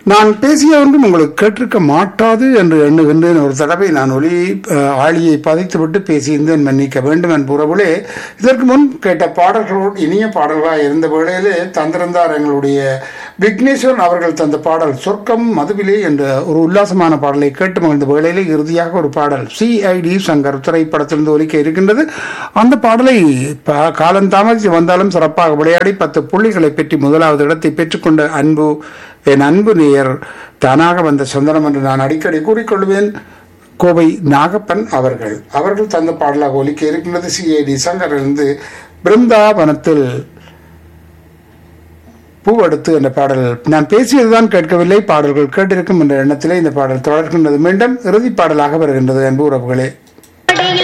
நான் பேசிய ஒன்றும் உங்களுக்கு கேட்டிருக்க மாட்டாது என்று எண்ணுகின்றேன் ஒரு தடவை நான் ஒளி அஹ், ஆழியை பதைத்துவிட்டு பேசியிருந்தேன் மன்னிக்க வேண்டும் என்புறவுலே இதற்கு முன் கேட்ட பாடல்களோடு இனிய பாடல்களாக இருந்த வேளையிலே தந்திருந்தார் எங்களுடைய விக்னேஸ்வரன் அவர்கள் தந்த பாடல் சொர்க்கம் மதுவிலே என்ற ஒரு உல்லாசமான பாடலை கேட்டு மகிழ்ந்த வேளையிலே இறுதியாக ஒரு பாடல் சிஐடி சங்கர் திரைப்படத்திலிருந்து ஒலிக்க இருக்கின்றது அந்த பாடலை ப- காலம் தாமதித்து வந்தாலும் சிறப்பாக விளையாடி பத்து புள்ளிகளை பெற்று முதலாவது இடத்தை பெற்றுக்கொண்ட அன்பு என் அன்பு நேயர் தானாக வந்த சொந்தனம் என்று நான் அடிக்கடி கூறிக்கொள்வேன் கோவை நாகப்பன் அவர்கள் அவர்கள் தந்த பாடலாக ஒலிக்க இருக்கின்றது சிஐடி சங்கரிலிருந்து பிருந்தாவனத்தில் பூவெடுத்து என்ற பாடல் நான் பேசியதுதான் கேட்கவில்லை பாடல்கள் கேட்டிருக்கும் என்ற எண்ணத்திலே இந்த பாடல் தொடர்கின்றது மீண்டும் இறுதி பாடலாக வருகின்றது அன்பு உறவுகளே